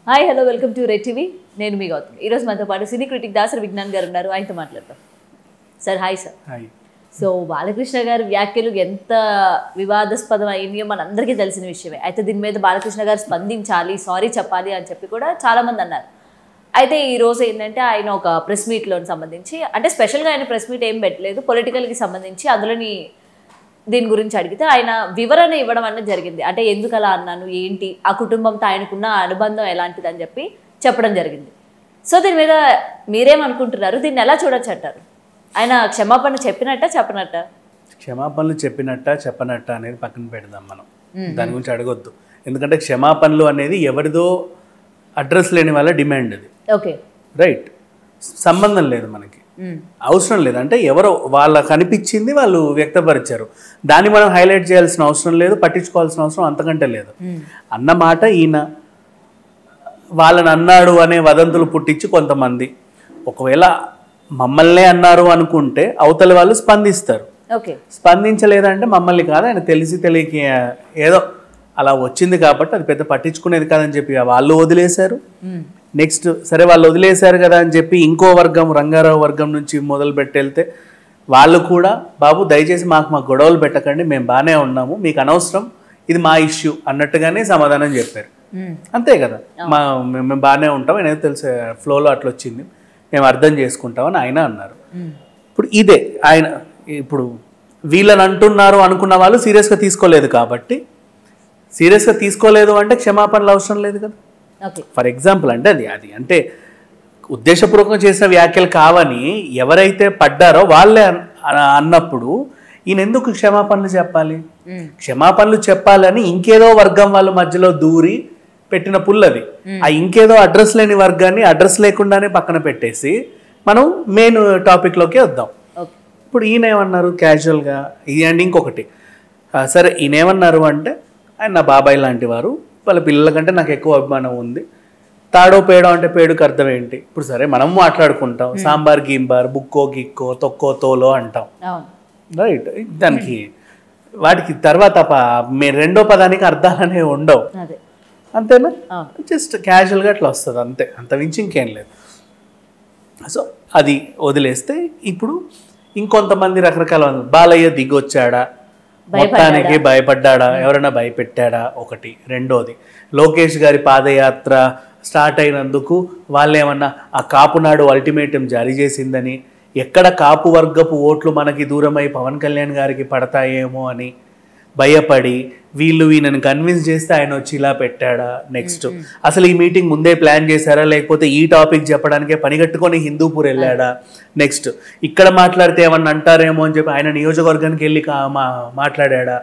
Hi hello welcome to Red TV నేను మీ గౌతమ్ ఈరోజు మనతో పాటు సినీ క్రిటిక్ దాసరి విజ్ఞాన్ గారు ఉన్నారు ఆయనతో మాట్లాడతాం sir hi sir hi so Balakrishna garu వ్యాఖ్యలు ఎంత వివాదాస్పదం అయినాయో మనందరికీ తెలిసిన విషయమే అయితే దీని మీద బాలకృష్ణ గారు స్పందించాలి సారీ చెప్పాలి అని చెప్పి కూడా చాలా మంది అన్నారు అయితే ఈ రోజు ఏంటంటే ఆయన ఒక ప్రెస్ మీట్లో సంబంధించి అంటే స్పెషల్గా ఆయన ప్రెస్ మీట్ ఏం పెట్టలేదు పొలిటికల్కి సంబంధించి అందులోని దీని గురించి అడిగితే ఆయన వివరణ ఇవ్వడం అనేది జరిగింది అంటే ఎందుకు అలా అన్నాను ఏంటి ఆ కుటుంబంతో ఆయనకున్న అనుబంధం ఎలాంటిది అని చెప్పి చెప్పడం జరిగింది సో దీని మీద మీరేమనుకుంటున్నారు దీన్ని ఎలా చూడొచ్చు అంటారు ఆయన క్షమాపణ చెప్పినట్ట చెప్పనట్ట క్షమాపణలు చెప్పినట్ట చెప్పనట్ట అనేది పక్కన పెడదాం మనం దాని గురించి అడగొద్దు ఎందుకంటే క్షమాపణలు అనేది ఎవరిదో అడ్రస్ లేని వాళ్ళ డిమాండ్ అది ఓకే రైట్ సంబంధం లేదు మనకి అవసరం లేదు అంటే ఎవరో వాళ్ళకి అనిపించింది వాళ్ళు వ్యక్తపరిచారు దాన్ని మనం హైలైట్ చేయాల్సిన అవసరం లేదు పట్టించుకోవాల్సిన అవసరం అంతకంటే లేదు అన్న మాట ఈయన వాళ్ళని అన్నాడు అనే వదంతులు పుట్టించి కొంతమంది ఒకవేళ మమ్మల్నే అన్నారు అనుకుంటే అవతలి వాళ్ళు స్పందిస్తారు ఓకే స్పందించలేదంటే మమ్మల్ని కాదు ఆయన తెలిసి తెలియక ఏదో అలా వచ్చింది కాబట్టి అది పెద్ద పట్టించుకునేది కాదని చెప్పి వాళ్ళు వదిలేశారు నెక్స్ట్ సరే వాళ్ళు వదిలేశారు కదా అని చెప్పి ఇంకో వర్గం రంగారావు వర్గం నుంచి మొదలు పెట్టి వెళ్తే వాళ్ళు కూడా బాబు దయచేసి మాకు మా గొడవలు పెట్టకండి మేము బాగానే ఉన్నాము మీకు అనవసరం ఇది మా ఇష్యూ అన్నట్టుగానే సమాధానం చెప్పారు అంతే కదా మా మేము మేము బాగానే ఉంటాం అనేది తెలిసే ఫ్లోలో అట్లా వచ్చింది మేము అర్థం చేసుకుంటామని ఆయన అన్నారు ఇప్పుడు ఇదే ఆయన ఇప్పుడు వీళ్ళని అంటున్నారు అనుకున్న వాళ్ళు సీరియస్గా తీసుకోలేదు కాబట్టి సీరియస్గా తీసుకోలేదు అంటే క్షమాపణలు అవసరం లేదు కదా ఓకే ఫర్ ఎగ్జాంపుల్ అంటే అది అది అంటే ఉద్దేశపూర్వకంగా చేసిన వ్యాఖ్యలు కావని ఎవరైతే పడ్డారో వాళ్ళే అన్- అన- అన్నప్పుడు ఈయన ఎందుకు క్షమాపణలు చెప్పాలి క్షమాపణలు చెప్పాలని ఇంకేదో వర్గం వాళ్ళ మధ్యలో దూరి పెట్టిన పుల్లది ఆ ఇంకేదో అడ్రస్ లేని వర్గాన్ని అడ్రస్ లేకుండానే పక్కన పెట్టేసి మనం మెయిన్ టాపిక్లోకి వద్దాం ఓకే ఇప్పుడు ఈయన ఏమన్నారు క్యాజువల్గా ఇది అండి ఇంకొకటి ఆ, సరే ఈయన ఏమన్నారు అంటే ఆయన నా బాబాయ్ లాంటి వారు వాళ్ళ పిల్లల కంటే నాకు ఎక్కువ అభిమానం ఉంది తాడో పేడో అంటే పేడుకు అర్థం ఏంటి ఇప్పుడు సరే మనం మాట్లాడుకుంటాం సాంబార్ గీంబార్ బుక్కో గిక్కో తొక్కో తోలో అంటాం అవును రైట్ దానికి వాటికి తర్వాత ప- మే రెండో పదానికి అర్థాలనే ఉండవు అదే అంతేనా అవును జస్ట్ క్యాజువల్గా అట్లా వస్తుంది అంతే అంత మించి ఇంకేం లేదు సో అది వదిలేస్తే ఇప్పుడు ఇంకొంతమంది రకరకాల మంది, బాలయ్య దిగొచ్చాడా మొత్తానికి భయపడ్డాడా ఎవరైనా భయపెట్టాడా ఒకటి రెండోది లోకేష్ గారి పాదయాత్ర స్టార్ట్ అయినందుకు వాళ్ళేమన్నా ఆ కాపు నాడు అల్టిమేటం జారీ చేసిందని ఎక్కడ కాపు వర్గపు ఓట్లు మనకి దూరమై పవన్ కళ్యాణ్ గారికి పడతాయేమో అని భయపడి వీళ్ళు ఈయనని కన్విన్స్ చేస్తే ఆయన వచ్చి ఇలా పెట్టాడా నెక్స్ట్ అసలు ఈ మీటింగ్ ముందే ప్లాన్ చేశారా లేకపోతే ఈ టాపిక్ చెప్పడానికే పనిగట్టుకొని హిందూపూర్ వెళ్ళాడా నెక్స్ట్ ఇక్కడ మాట్లాడితే ఏమన్నా అంటారేమో అని చెప్పి ఆయన నియోజకవర్గానికి వెళ్ళి కా- మా మాట్లాడా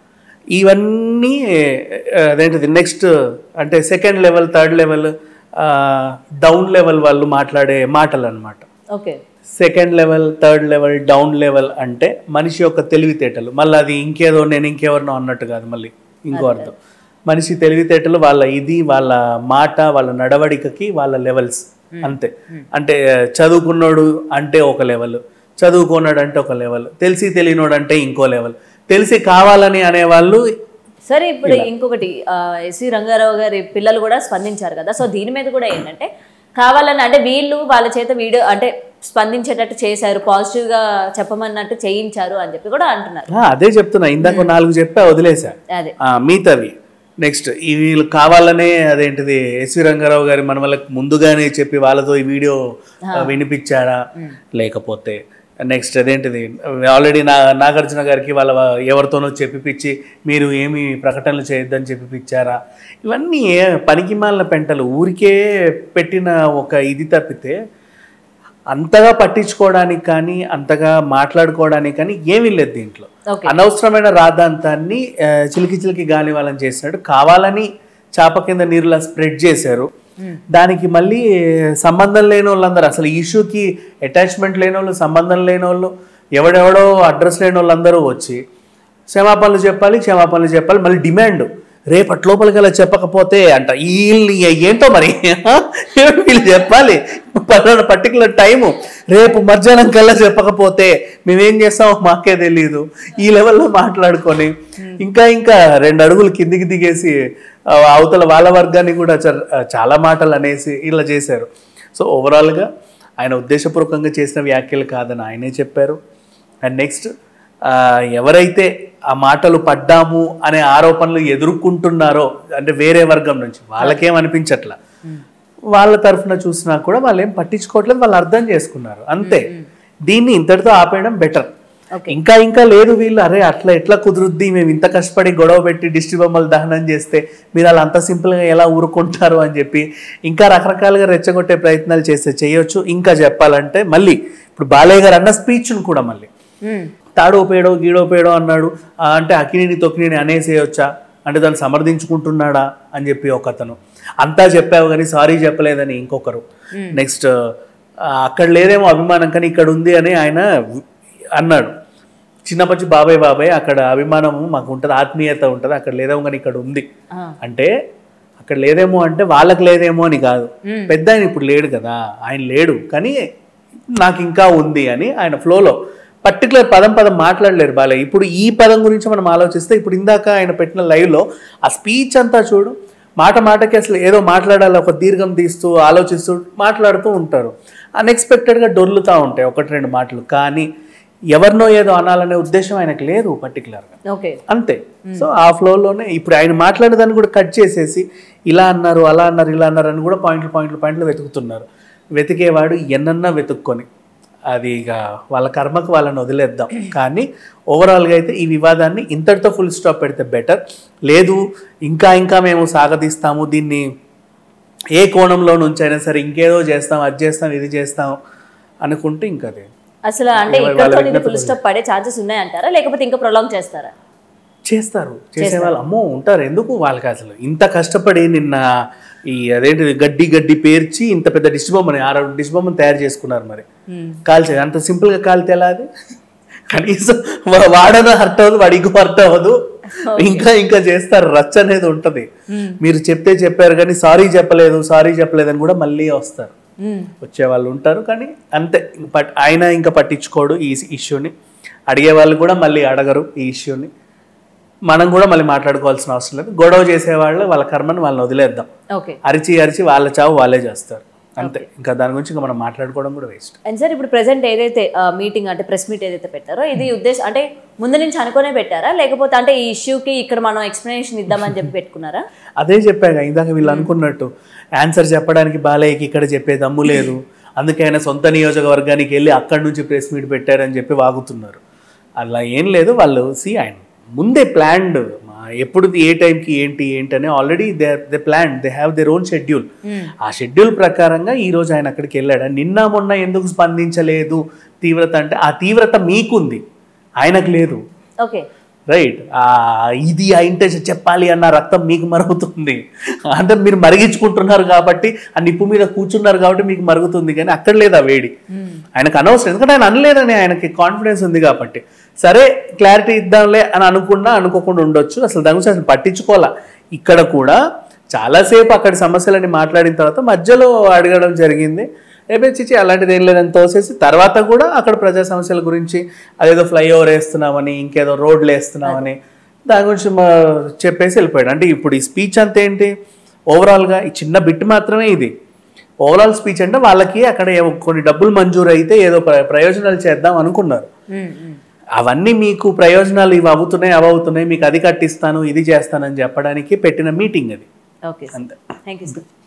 ఇవన్నీ ఆ, అదేంటిది నెక్స్ట్ అంటే second level third level down level వాళ్ళు మాట్లాడే మాటలు అనమాట okay second level third level down level అంటే మనిషి యొక్క తెలివితేటలు మళ్ళీ అది ఇంకేదో నేను ఇంకెవరినో అన్నట్టు కాదు మళ్ళీ ఇంకో అర్థం మనిషి తెలివితేటలు వాళ్ళ ఇది వాళ్ళ మాట వాళ్ళ నడవడికకి వాళ్ళ లెవెల్స్ అంతే అంటే చదువుకున్నోడు అంటే ఒక లెవెల్ చదువుకున్నాడు అంటే ఒక లెవెల్ తెలిసి తెలియనోడు అంటే ఇంకో లెవెల్ తెలిసి కావాలని అనేవాళ్ళు సరే ఇప్పుడు ఇంకొకటి ఆ, ఎస్వి రంగారావు గారి పిల్లలు కూడా స్పందించారు కదా సో దీని మీద కూడా ఏంటంటే కావాలని అంటే వీళ్ళు వాళ్ళ చేత వీడియో అంటే స్పందించేటట్టు చేశారు పాజిటివ్ గా చెప్పమన్నట్టు చేయించారు అని చెప్పి కూడా అంటున్నారు ఆ, అదే చెప్తున్నా ఇందాక నాలుగు చెప్పా వదిలేసా అదే ఆ, మిగతావి నెక్స్ట్ ఈ వీళ్ళు కావాలనే అదేంటిది ఎస్వి రంగారావు గారి మన వాళ్ళకి ముందుగానే చెప్పి వాళ్ళతో ఈ వీడియో ఆ, వినిపించాడా లేకపోతే నెక్స్ట్ అదేంటిది ఆల్రెడీ నా నాగార్జున గారికి వాళ్ళ ఎవరితోనో చెప్పిపిచ్చి మీరు ఏమి ప్రకటనలు చేయొద్దని చెప్పిపిచ్చారా ఇవన్నీ పనికిమాలిన పెంటలు ఊరికే పెట్టిన ఒక ఇది తప్పితే అంతగా పట్టించుకోవడానికి కానీ అంతగా మాట్లాడుకోవడానికి కానీ ఏమీ లేదు దీంట్లో ఓకే అనవసరమైన రాద్ధాంతాన్ని ఆ, చిలికి చిలికి గాలి వాళ్ళని చేసినట్టు కావాలని చాప కింద నీరులా స్ప్రెడ్ చేశారు దానికి మళ్ళీ సంబంధం లేని వాళ్ళందరూ అసలు ఇష్యూకి అటాచ్మెంట్ లేని వాళ్ళు సంబంధం లేని వాళ్ళు ఎవడెవడో అడ్రస్ లేని వాళ్ళందరూ వచ్చి క్షమాపణలు చెప్పాలి క్షమాపణలు చెప్పాలి మళ్ళీ డిమాండ్ రేపటి లోపలికి అలా చెప్పకపోతే అంట వీళ్ళు ఏంటో మరి వీళ్ళు చెప్పాలి పలానా పర్టికులర్ టైము రేపు మధ్యాహ్నం కల్లా చెప్పకపోతే మేమేం చేస్తామో మాకే తెలియదు ఈ లెవెల్లో మాట్లాడుకొని ఇంకా ఇంకా రెండు అడుగులు కిందికి దిగేసి ఆ, అవతల వాళ్ళ వర్గాన్ని కూడా చ- చాలా మాటలు అనేసి ఇలా చేశారు సో ఓవరాల్గా ఆయన ఉద్దేశపూర్వకంగా చేసిన వ్యాఖ్యలు కాదని ఆయనే చెప్పారు అండ్ నెక్స్ట్ ఎవరైతే ఆ మాటలు పడ్డాము అనే ఆరోపణలు ఎదుర్కొంటున్నారో అంటే వేరే వర్గం నుంచి వాళ్ళకేం అనిపించట్లా వాళ్ళ తరఫున చూసినా కూడా వాళ్ళు ఏం పట్టించుకోవట్లేదు వాళ్ళు అర్థం చేసుకున్నారు అంతే దీన్ని ఇంతటితో ఆపేయడం బెటర్ ఓకే ఇంకా ఇంకా లేదు వీళ్ళు అరే అట్లా ఎట్లా కుదురుద్ది మేము ఇంత కష్టపడి గొడవ పెట్టి దిష్టి బొమ్మలు దహనం చేస్తే మీరు అలా అంత సింపుల్గా ఎలా ఊరుకుంటారు అని చెప్పి ఇంకా రకరకాలుగా రెచ్చగొట్టే ప్రయత్నాలు చేస్తే చేయొచ్చు ఇంకా చెప్పాలంటే మళ్ళీ ఇప్పుడు బాలయ్య గారు అన్న స్పీచ్ను కూడా మళ్ళీ మ్మ్. తాడో పేడో గీడో పేడో అన్నాడు ఆ, అంటే అకినిని తొక్కిని అనేసేయొచ్చా అంటే దాన్ని సమర్థించుకుంటున్నాడా అని చెప్పి ఒక అతను అంతా చెప్పావు కానీ సారీ చెప్పలేదని ఇంకొకరు నెక్స్ట్ అక్కడ లేదేమో అభిమానం కానీ ఇక్కడ ఉంది అని ఆయన అన్నాడు చిన్నప్పటి నుంచి బాబాయ్ బాబాయ్ అక్కడ అభిమానము మాకు ఉంటుంది ఆత్మీయత ఉంటుంది అక్కడ లేదేమో కానీ ఇక్కడ ఉంది ఆ. అంటే అక్కడ లేదేమో అంటే వాళ్ళకి లేదేమో అని కాదు పెద్ద ఆయన ఇప్పుడు లేడు కదా ఆయన లేడు కానీ నాకు ఇంకా ఉంది అని ఆయన ఫ్లోలో పర్టికులర్ పదం పదం మాట్లాడలేరు బాలయ్య ఇప్పుడు ఈ పదం గురించి మనం ఆలోచిస్తే ఇప్పుడు ఇందాక ఆయన పెట్టిన లైవ్లో ఆ స్పీచ్ అంతా చూడు మాట మాటకి అసలు ఏదో మాట్లాడాలి ఒక దీర్ఘం తీస్తూ ఆలోచిస్తూ మాట్లాడుతూ ఉంటారు అన్ఎక్స్పెక్టెడ్గా డొర్లుతూ ఉంటాయి ఒకటి రెండు మాటలు కానీ ఎవరినో ఏదో అనాలనే ఉద్దేశం ఆయనకు లేదు పర్టికులర్గా ఓకే అంతే సో ఆ ఫ్లోలోనే ఇప్పుడు ఆయన మాట్లాడే దాన్ని కూడా కట్ చేసేసి ఇలా అన్నారు అలా అన్నారు ఇలా అన్నారు అని కూడా పాయింట్లు పాయింట్లు పాయింట్లు వెతుకుతున్నారు వెతికేవాడు ఎన్నన్నా వెతుక్కొని అది ఇక వాళ్ళ కర్మకు వాళ్ళని వదిలేద్దాం కానీ ఓవరాల్గా అయితే ఈ వివాదాన్ని ఇంతటితో ఫుల్ స్టాప్ పెడితే బెటర్ లేదు ఇంకా ఇంకా మేము సాగదీస్తాము దీన్ని ఏ కోణంలో నుంచి అయినా సరే ఇంకేదో చేస్తాం అది చేస్తాం ఇది చేస్తాం అనుకుంటే ఇంకా అది అసలు అంటే ఇక్కడతో ఇది ఫుల్ స్టాప్ పడే ఛాన్సెస్ ఉన్నాయంటారా లేకపోతే ఇంకా ప్రొలాంగ్ చేస్తారా చేస్తారు చేసేవాళ్ళు అమ్మో ఉంటారు ఎందుకు వాళ్ళకి అసలు ఇంత కష్టపడి నిన్న ఈ అదేంటి గడ్డి గడ్డి పేర్చి ఇంత పెద్ద డిష్ బొమ్మని ఆరు డిష్ బొమ్మని తయారు చేసుకున్నారు మరి కాల్చే అంత సింపుల్గా కాలితే ఎలా అది కనీసం వా- వాడన హర్ట్ అవ్వదు వాడికి హర్ట్ అవ్వదు ఇంకా ఇంకా చేస్తారు రచ్చ అనేది ఉంటది మీరు చెప్తే చెప్పారు కానీ సారీ చెప్పలేదు సారీ చెప్పలేదు అని కూడా మళ్ళీ వస్తారు మ్మ్. వచ్చే వాళ్ళు ఉంటారు కానీ అంతే బట్ ఆయన ఇంకా పట్టించుకోడు ఈ ఇష్యూని అడిగే వాళ్ళు కూడా మళ్ళీ అడగరు ఈ ఇష్యూని మనం కూడా మళ్ళీ మాట్లాడుకోవాల్సిన అవసరం లేదు గొడవ చేసేవాళ్ళు వాళ్ళ కర్మని వాళ్ళని వదిలేద్దాం ఓకే అరిచి అరిచి వాళ్ళ చావు వాళ్ళే చేస్తారు అంతే ఇంకా దాని గురించి ఇంకా మనం మాట్లాడుకోవడం కూడా వేస్ట్ అండ్ సార్ ఇప్పుడు ప్రెసెంట్ ఏదైతే మీటింగ్ అంటే ప్రెస్ మీట్ ఏదైతే పెట్టారో ఇది ఉద్దేశం అంటే ముందు నుంచి అనుకునే పెట్టారా లేకపోతే అంటే ఈ ఇష్యూకి ఇక్కడ మనం ఎక్స్ప్లెనేషన్ ఇద్దామని చెప్పి పెట్టుకున్నారా అదే చెప్పాగా ఇందాక వీళ్ళు అనుకున్నట్టు ఆన్సర్ చెప్పడానికి బాలయ్యకి ఇక్కడ చెప్పే దమ్ము లేదు అందుకే ఆయన సొంత నియోజకవర్గానికి వెళ్ళి అక్కడి నుంచి ప్రెస్ మీట్ పెట్టారని చెప్పి వాగుతున్నారు అలా ఏం లేదు వాళ్ళు సి ఆయన ముందే ప్లాన్డ్ ఎప్పుడు ఏ టైంకి ఏంటి ఏంటి అని already they they plan they have their own schedule ఆ షెడ్యూల్ ప్రకారంగా ఈ రోజు ఆయన అక్కడికి వెళ్ళాడు నిన్న మొన్న ఎందుకు స్పందించలేదు తీవ్రత అంటే ఆ తీవ్రత మీకుంది ఆయనకు లేదు ఓకే రైట్ ఇది ఆ ఇంటెన్షన్ చెప్పాలి అన్న రక్తం మీకు మరుగుతుంది అంటే మీరు మరిగించుకుంటున్నారు కాబట్టి ఆ నిప్పు మీద కూర్చున్నారు కాబట్టి మీకు మరుగుతుంది కానీ అక్కడ లేదా వేడి ఆయనకు అనవసరం ఎందుకంటే ఆయన అనలేదని ఆయనకి కాన్ఫిడెన్స్ ఉంది కాబట్టి సరే క్లారిటీ ఇద్దాంలే అని అనుకున్నా అనుకోకుండా ఉండొచ్చు అసలు దాని గురించి అసలు పట్టించుకోవాలా ఇక్కడ కూడా చాలాసేపు అక్కడి సమస్యలని మాట్లాడిన తర్వాత మధ్యలో అడగడం జరిగింది రేపే చిచి అలాంటిది ఏం లేదని తోసేసి తర్వాత కూడా అక్కడ ప్రజా సమస్యల గురించి అదేదో ఫ్లైఓవర్ వేస్తున్నామని ఇంకేదో రోడ్లు వేస్తున్నామని దాని గురించి మా చెప్పేసి వెళ్ళిపోయాడు అంటే ఇప్పుడు ఈ స్పీచ్ అంతా ఏంటి ఓవరాల్గా ఈ చిన్న బిట్ మాత్రమే ఇది ఓవరాల్ స్పీచ్ అంటే వాళ్ళకి అక్కడ ఏవో కొన్ని డబ్బులు మంజూరు అయితే ఏదో ప్ర- ప్రయోజనాలు చేద్దాం అనుకున్నారు అవన్నీ మీకు ప్రయోజనాలు ఇవి అవుతున్నాయి అవి అవుతున్నాయి మీకు అది కట్టిస్తాను ఇది చేస్తానని చెప్పడానికి పెట్టిన మీటింగ్ అది ఓకే అంతే థ్యాంక్ యూ సార్